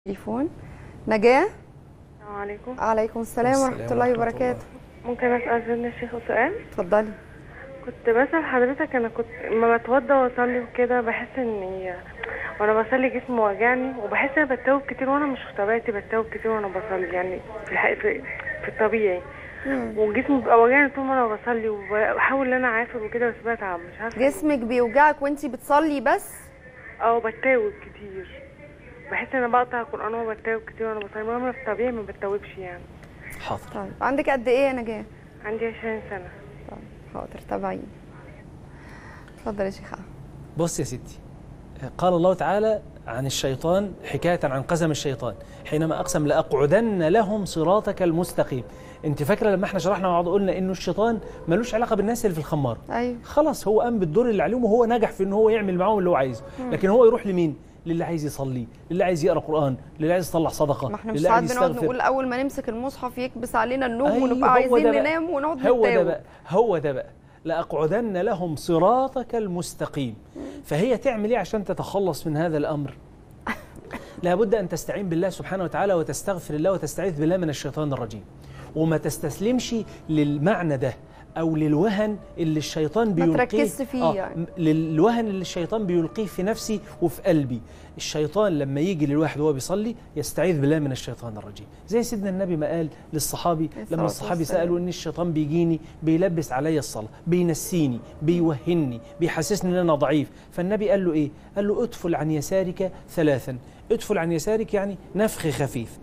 تليفون نجاة السلام عليكم عليكم السلام ورحمة الله وبركاته ممكن اسال سيدنا الشيخ سؤال اتفضلي كنت بسال حضرتك انا كنت لما بتوضى واصلي وكده بحس اني وانا بصلي جسمي واجعني وبحس ان بتوب كتير وانا مش في طبيعتي بتوب كتير وانا بصلي يعني في الحقيقة في, في الطبيعي وجسمي بيبقى واجعني طول ما انا بصلي وبحاول ان انا اعافر وكده بس بتعب مش عارفه جسمك بيوجعك وانتي بتصلي بس اه بتوب كتير بحس ان انا بقطع القران وبتوب كتير وانا بصلي وانا في الطبيعي ما بتوبش يعني حاضر طيب عندك قد ايه يا نجاة عندي 20 سنه طيب حاضر تابعيني اتفضل يا شيخة بص يا ستي قال الله تعالى عن الشيطان حكاية عن قسم الشيطان حينما أقسم لأقعدن لهم صراطك المستقيم انت فاكرة لما احنا شرحنا مع بعض قلنا انه الشيطان ملوش علاقة بالناس اللي في الخمارة ايوه خلاص هو قام بالدور اللي عليهم وهو نجح في ان هو يعمل معاهم اللي هو عايزه لكن هو يروح لمين للي عايز يصلي للي عايز يقرا قران للي عايز يطلع صدقه ما احنا مش للي ساعات عايز بنقعد يستغفر. نقول اول ما نمسك المصحف يكبس علينا النوم أيوة، ونبقى هو عايزين ده بقى. ننام ونقعد هو ده نتاوب بقى هو ده بقى لأقعدن لهم صراطك المستقيم فهي تعمل ايه عشان تتخلص من هذا الأمر لابد أن تستعين بالله سبحانه وتعالى وتستغفر الله وتستعيذ بالله من الشيطان الرجيم وما تستسلمش للمعنى ده أو للوهن اللي الشيطان بيلقيه تركزش فيه يعني. م- للوهن اللي الشيطان بيلقيه في نفسي وفي قلبي الشيطان لما يجي للواحد وهو بيصلي يستعيذ بالله من الشيطان الرجيم زي سيدنا النبي ما قال للصحابي الصلاة لما الصحابي والسلام. سألوا ان الشيطان بيجيني بيلبس عليا الصلاة بينسيني بيوهني بيحسسني ان انا ضعيف فالنبي قال له ايه قال له ادفل عن يسارك ثلاثا ادفل عن يسارك يعني نفخ خفيف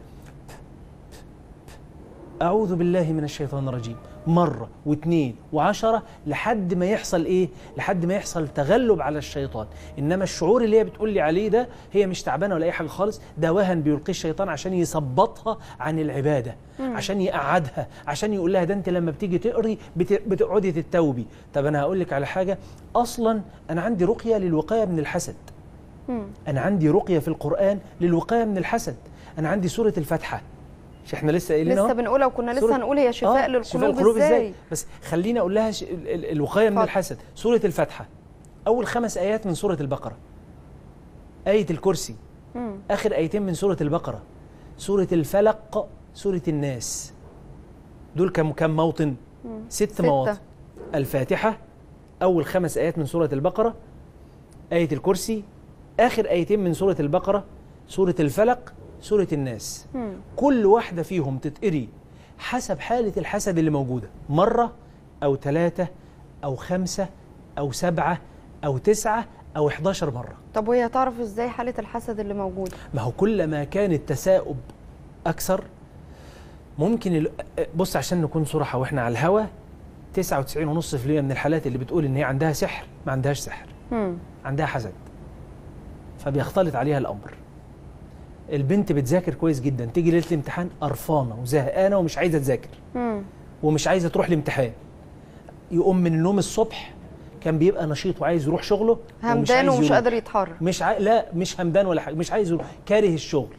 أعوذ بالله من الشيطان الرجيم مرة واثنين وعشرة لحد ما يحصل إيه؟ لحد ما يحصل تغلب على الشيطان إنما الشعور اللي هي بتقول لي عليه ده هي مش تعبانة ولا أي حاجة خالص ده وهن بيلقيه الشيطان عشان يثبطها عن العبادة عشان يقعدها عشان يقول لها ده أنت لما بتيجي تقري بت- بتقعدي تتوبي طب أنا هقول لك على حاجة أصلا أنا عندي رقية للوقاية من الحسد أنا عندي رقية في القرآن للوقاية من الحسد أنا عندي سورة الفاتحة مش احنا لسه قايلين لسه أهو؟ بنقولها وكنا لسه سورة- هنقول هي شفاء آه، للقلوب ازاي بس خليني اقول لها ش... ال- ال- الوقايه من اتفضل. الحسد سوره الفاتحه اول خمس ايات من سوره البقره ايه الكرسي مم. اخر ايتين من سوره البقره سوره الفلق سوره الناس دول كم كم موطن ست ستة. مواطن الفاتحه اول خمس ايات من سوره البقره ايه الكرسي اخر ايتين من سوره البقره سوره الفلق سوره الناس مم. كل واحدة فيهم تتقري حسب حالة الحسد اللي موجودة مرة أو ثلاثة أو خمسة أو سبعة أو تسعة أو 11 مرة طب وهي تعرف ازاي حالة الحسد اللي موجودة ما هو كلما كان التثاؤب أكثر ممكن ال... بص عشان نكون صراحة وإحنا على الهوا 99.5% من الحالات اللي بتقول إن هي عندها سحر ما عندهاش سحر مم. عندها حسد فبيختلط عليها الامر البنت بتذاكر كويس جدا تيجي ليله الامتحان قرفانه وزهقانه ومش عايزه تذاكر مم. ومش عايزه تروح الامتحان يقوم من النوم الصبح كان بيبقى نشيط وعايز يروح شغله ومش همدان عايز ومش يروح. قادر يتحرك مش عاي... لا مش همدان ولا حاجه مش عايز يروح كاره الشغل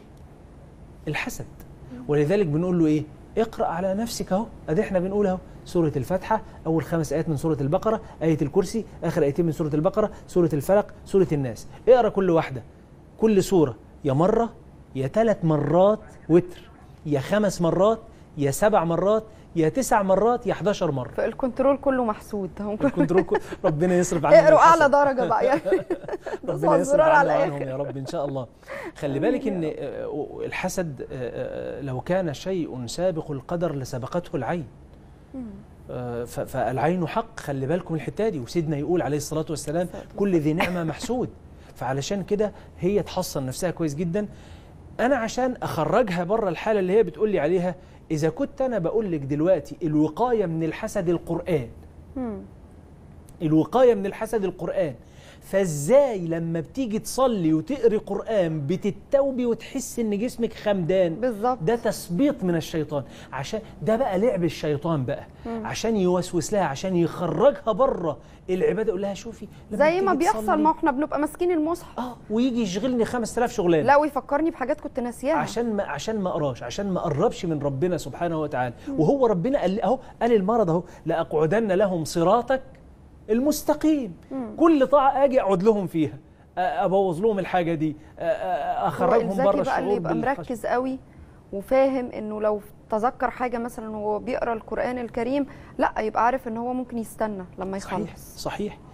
الحسد ولذلك بنقول له ايه اقرا على نفسك اهو ادي احنا بنقول اهو سوره الفاتحه اول خمس ايات من سوره البقره ايه الكرسي اخر ايتين من سوره البقره سوره الفلق سوره الناس اقرا كل واحده كل سوره يا مره يا ثلاث مرات وتر يا خمس مرات يا سبع مرات يا تسع مرات يا 11 مره فالكنترول كله محسود هم الكنترول كو- ربنا يصرف عنهم اقروا اعلى الحسد. درجة بقى يعني دوسوا ربنا على يصرف الزرار على عنه عنهم الاخر يا رب ان شاء الله خلي بالك ان آه، الحسد آه، آه، لو كان شيء سابق القدر لسبقته العين آه، ف- فالعين حق خلي بالكم الحته دي وسيدنا يقول عليه الصلاه والسلام كل ذي نعمه محسود فعلشان كده هي تحصن نفسها كويس جدا انا عشان اخرجها بره الحاله اللي هي بتقول لي عليها اذا كنت انا بقول لك دلوقتي الوقايه من الحسد القران مم. الوقايه من الحسد القران فازاي لما بتيجي تصلي وتقري قران بتتوبي وتحس ان جسمك خمدان بالظبط ده تثبيط من الشيطان عشان ده بقى لعب الشيطان بقى عشان يوسوس لها عشان يخرجها بره العباده يقول لها شوفي لما زي ما بتيجي بيحصل تصلي- ما احنا بنبقى ماسكين المصحف اه ويجي يشغلني 5000 شغلانه لا ويفكرني بحاجات كنت ناسياها عشان ما عشان ما اقراش عشان ما اقربش من ربنا سبحانه وتعالى وهو ربنا قال اهو قال المرض اهو لاقعدن لهم صراطك المستقيم كل طاعه اجي اقعد لهم فيها ابوظ لهم الحاجه دي آه، آه، هو اخرجهم الذكي بره بقى اللي الشعور يبقى بالخشية. مركز قوي وفاهم انه لو تذكر حاجه مثلا وهو بيقرا القران الكريم لا يبقى عارف ان هو ممكن يستنى لما صحيح يخلص صحيح